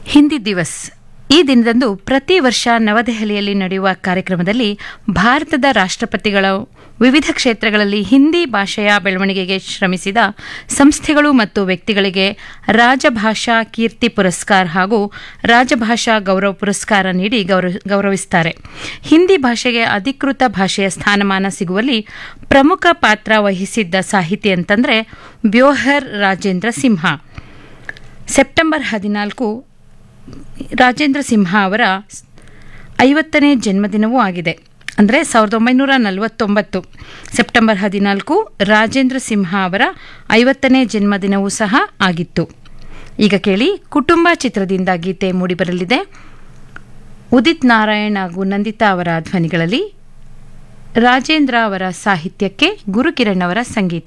ಹಿಂದಿ ದಿವಸ್ ಈ ದಿನದಂದು ಪ್ರತಿ ವರ್ಷ ನವದೆಹಲಿಯಲ್ಲಿ ನಡೆಯುವ ಕಾರ್ಯಕ್ರಮದಲ್ಲಿ ಭಾರತದ ರಾಷ್ಟ್ರಪತಿಗಳ ವಿವಿಧ ಕ್ಷೇತ್ರಗಳಲ್ಲಿ ಹಿಂದಿ ಭಾಷೆಯ ಬೆಳವಣಿಗೆಗೆ ಶ್ರಮಿಸಿದ ಸಂಸ್ಥೆಗಳು ಮತ್ತು ವ್ಯಕ್ತಿಗಳಿಗೆ ರಾಜಭಾಷಾ ಕೀರ್ತಿ ಪುರಸ್ಕಾರ ಹಾಗೂ ರಾಜಭಾಷಾ ಗೌರವ ಪುರಸ್ಕಾರ ನೀಡಿ ಗೌರವ ಗೌರವಿಸುತ್ತಾರೆ ಹಿಂದಿ ಭಾಷೆಗೆ ಅಧಿಕೃತ ಭಾಷೆಯ ಸ್ಥಾನಮಾನ ಸಿಗುವಲ್ಲಿ ಪ್ರಮುಖ ಪಾತ್ರ ವಹಿಸಿದ್ದ ಸಾಹಿತಿ ಅಂತಂದರೆ ಬ್ಯೋಹರ್ ರಾಜೇಂದ್ರ ಸಿಂಹ ಸೆಪ್ಟೆಂಬರ್ ಹದಿನಾಲ್ಕು ರಾಜೇಂದ್ರ ಸಿಂಹ ಅವರ ಐವತ್ತನೇ ಜನ್ಮದಿನವೂ ಆಗಿದೆ ಅಂದರೆ ಸಾವಿರದ ಒಂಬೈನೂರ ನಲವತ್ತೊಂಬತ್ತು ಸೆಪ್ಟೆಂಬರ್ ಹದಿನಾಲ್ಕು ರಾಜೇಂದ್ರ ಸಿಂಹ ಅವರ ಐವತ್ತನೇ ಜನ್ಮದಿನವೂ ಸಹ ಆಗಿತ್ತು ಈಗ ಕೇಳಿ ಕುಟುಂಬ ಚಿತ್ರದಿಂದ ಗೀತೆ ಮೂಡಿಬರಲಿದೆ ಉದಿತ್ ನಾರಾಯಣ್ ಹಾಗೂ ನಂದಿತಾ ಅವರ ಧ್ವನಿಗಳಲ್ಲಿ ರಾಜೇಂದ್ರ ಅವರ ಸಾಹಿತ್ಯಕ್ಕೆ ಗುರುಕಿರಣ್ ಅವರ ಸಂಗೀತ